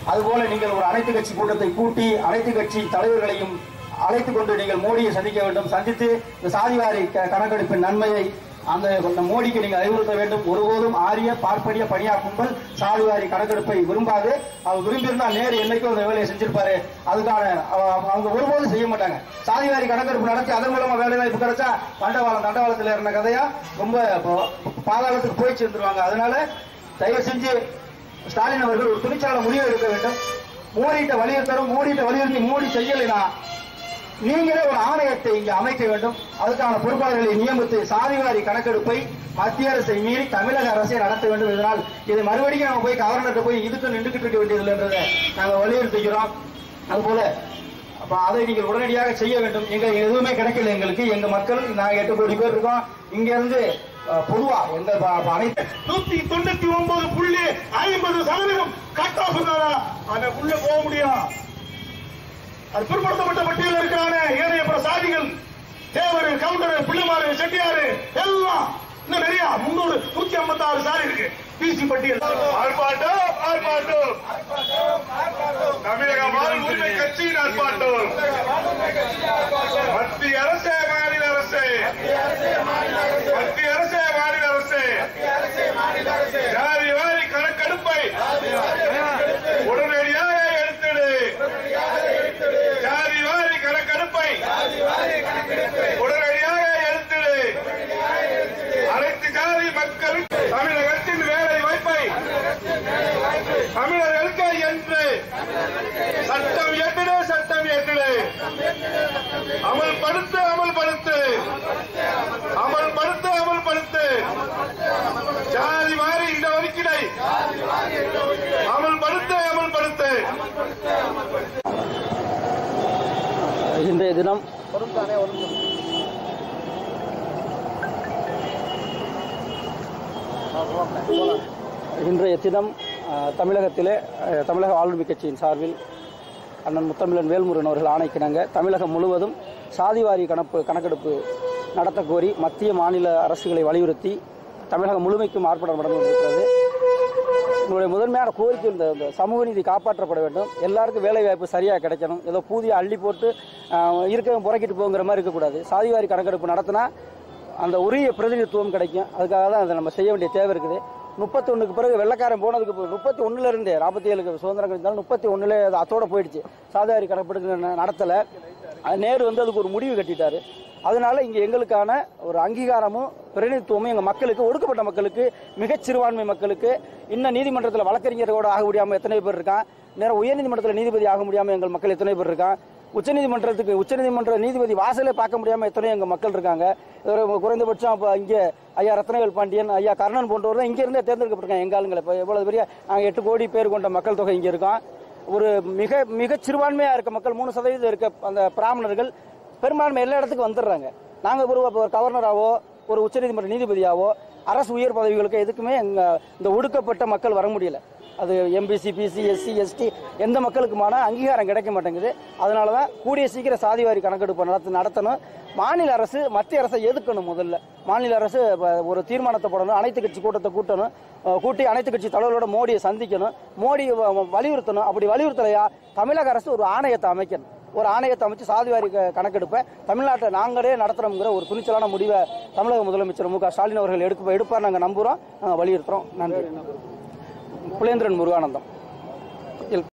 அதுபோல நீங்கள் ஒரு அனைத்து கட்சி கூட்டத்தை கூட்டி அனைத்து கட்சி தலைவர்களையும் அழைத்துக் கொண்டு நீங்கள் மோடியை சந்திக்க வேண்டும் சந்தித்து இந்த சாதிவாரி க- கணக்கெடுப்பின் நன்மையை அந்த அந்த மோடிக்கு நீங்கள் அறிவுறுத்த வேண்டும் ஒருபோதும் ஆரிய பார்ப்பனிய பணியா கும்பல் சாதிவாரி கணக்கெடுப்பை விரும்பாது அவர் விரும்பியிருந்தால் நேரு என்னைக்கும் அந்த வேலையை செஞ்சிருப்பாரு அதுக்கான அவ- அவங்க ஒருபோதும் செய்ய மாட்டாங்க சாதிவாரி கணக்கெடுப்பு நடத்தி அதன் மூலமா வேலை வாய்ப்பு கிடைச்சா பண்டவாளம் தண்டவாளத்தில் இருந்த கதையா ரொம்ப ப- பாதாளத்துக்கு போய் சேர்ந்துருவாங்க அதனால தயவு செஞ்சு ஸ்டாலின் அவர்கள் ஒரு துணிச்சலான முடிவு எடுக்க வேண்டும் மோடிட்ட வலியுறுத்தணும் மோடிட்ட வலியுறுத்தி மோடி செய்யலைனா நீங்களே ஒரு ஆணையத்தை இங்கு அமைக்க வேண்டும் அதுக்கான பொறுப்பாளர்களை நியமித்து சாதிவாரி கணக்கெடுப்பை மத்திய அரசை மீறி தமிழக அரசை நடத்த வேண்டும் இதனால் இது மறுபடியும் நம்ம போய் கவர்னர்கிட்ட போய் இதுக்கு நின்றுகிட்டு இருக்க வேண்டியதில்லைன்றதை நாங்கள் வலியுறுத்துகிறோம் அதுபோல அப்ப அதை நீங்கள் உடனடியாக செய்ய வேண்டும் எங்க எதுவுமே கிடைக்கல எங்களுக்கு எங்க மக்கள் நாங்க எட்டு கோடி பேர் இருக்கோம் இங்க இருந்து அஹ், பொதுவா எங்க ப- ப- அனைத்து நூத்தி தொண்ணூத்தி ஒன்பது புள்ளி ஐம்பது சதவீதம் கட் ஆஃப் அதை உள்ள போக முடியும் அது பிற்படுத்தப்பட்ட பட்டியலில் இருக்கிறான ஏனைய பிற சாதிகள் தேவர் கவுண்டர் பிள்ளைமாறு செட்டியாரு எல்லாம் இன்னும் நிறைய முன்னூறு நூத்தி ஐம்பத்தி ஆறு சாதி இருக்கு பிசி பட்டியல் ஆர்ப்பாட்டம் ஆர்ப்பாட்டம் தமிழக மாநில உரிமை கட்சியின் ஆர்ப்பாட்டம் மத்திய அரசு மாநில அரசு மத்திய அரசு மாநில அரசு ஜாதி வாரி கணக்கெடுப்பை உடனடியாக எடுத்திடு ஜாதி வாரி கணக்கெடுப்பை உடனடியாக எடுத்திடு அனைத்து ஜாதி மக்களுக்கு தமிழகத்தின் வேலை வாய்ப்பை தமிழர்களுக்கு என்று சட்டம் எட்டிடு சட்டம் எட்டிடு அமல்படுத்து அமல்படுத்து அமல்படுத்து அமல்படுத்து ஜாதி வாரி இந்த ஒதுக்கீடை அமல்படுத்து அமல்படுத்து இன்றைய தினம் இன்றைய தினம் அஹ், தமிழகத்திலே அஹ், தமிழக ஆளுமை கட்சியின் சார்பில் அண்ணன் முத்தமிழன் வேல்முருகன் அவர்கள் ஆணைக்கிணங்க தமிழகம் முழுவதும் சாதிவாரி கணப்பு கணக்கெடுப்பு நடத்த கோரி மத்திய மாநில அரசுகளை வலியுறுத்தி தமிழகம் முழுமைக்கும் ஆர்ப்பாட்டம் நடந்து கொண்டிருக்கிறது என்னுடைய முதன்மையான கோரிக்கை இந்த இந்த சமூக நீதி காப்பாற்றப்பட வேண்டும் எல்லாருக்கும் வேலை வாய்ப்பு சரியாக கிடைக்கணும் ஏதோ பூதியை அள்ளி போட்டு ஆஹ், இருக்கவன் புறக்கிட்டு போங்கிற மாதிரி இருக்கக்கூடாது சாதிவாரி கணக்கெடுப்பு நடத்தினா அந்த உரிய பிரதிநிதித்துவம் கிடைக்கும் அதுக்காக தான் அதை நம்ம செய்ய வேண்டிய தேவை இருக்குது முப்பத்தொன்னுக்கு பிறகு வெள்ளக்காரன் போனதுக்கு பிறகு முப்பத்தி ஒன்றுல இருந்தே நாற்பத்தி ஏழுக்கு சுதந்திரம் கிடைச்சாலும் முப்பத்தி ஒன்றுல அது அத்தோட போயிடுச்சு சாதிவாரி கணக்கெடுப்பு ந- நடத்தலை அது நேரு வந்து அதுக்கு ஒரு முடிவு கட்டிட்டாரு அதனால இங்க எங்களுக்கான ஒரு அங்கீகாரமும் பிரதிநிதித்துவமும் எங்க மக்களுக்கு ஒடுக்கப்பட்ட மக்களுக்கு மிகச் சிறுபான்மை மக்களுக்கு இன்னும் நீதிமன்றத்தில் வழக்கறிஞரோட ஆக முடியாம எத்தனை பேர் இருக்கான் நேரம் உயர்நீதிமன்றத்தில் நீதிபதி ஆக முடியாம எங்கள் மக்கள் எத்தனை பேர் இருக்கான் உச்சநீதிமன்றத்துக்கு உச்சநீதிமன்ற நீதிபதி வாசலே பார்க்க முடியாம எத்தனை எங்க மக்கள் இருக்காங்க ஒரு குறைந்தபட்சம் அப்ப இங்க ஐயா ரத்னவேல் பாண்டியன் ஐயா கர்ணன் போன்றவர் தான் இங்க இருந்தே தேர்ந்தெடுக்கப்பட்டிருக்காங்க எங்க ஆளுங்களை இப்போ எவ்வளவு பெரிய நாங்க எட்டு கோடி பேர் கொண்ட மக்கள் தொகை இங்க இருக்கோம் ஒரு மிக மிக சிறுபான்மையா இருக்க மக்கள் மூணு சதவீதம் இருக்க அந்த பிராமணர்கள் பெரும்பான்மை எல்லா இடத்துக்கும் வந்துடுறாங்க நாங்க ஒரு ஒரு கவர்னராவோ ஒரு உச்சநீதிமன்ற நீதிபதியாவோ அரசு உயர் பதவிகளுக்கு எதுக்குமே எங்க இந்த ஒடுக்கப்பட்ட மக்கள் வர முடியல அது எம்பிசி பிசி எஸ்சி எஸ்டி எந்த மக்களுக்குமான அங்கீகாரம் கிடைக்க மாட்டேங்குது அதனால தான் கூடிய சீக்கிரம் சாதிவாரி கணக்கெடுப்பு நடத்த நடத்தணும் மாநில அரசு மத்திய அரசை எதுக்கணும் முதல்ல மாநில அரசு இப்ப ஒரு தீர்மானத்தை போடணும் அனைத்து கட்சி கூட்டத்தை கூட்டணும் அஹ் கூட்டி அனைத்து கட்சி தலைவர்களோட மோடியை சந்திக்கணும் மோடி வலியுறுத்தணும் அப்படி வலியுறுத்தலையா தமிழக அரசு ஒரு ஆணையத்தை அமைக்கணும் ஒரு ஆணையத்தை அமைச்சு சாதிவாரி க- கணக்கெடுப்பை தமிழ்நாட்டை நாங்களே நடத்துறோம்ங்கிற ஒரு துணிச்சலான முடிவை தமிழக முதலமைச்சர் மு க ஸ்டாலின் அவர்கள் எடுக்க எடுப்பார் நாங்கள் நம்புகிறோம் நாங்கள் வலியுறுத்துறோம் நன்றி புலேந்திரன் முருகானந்தம்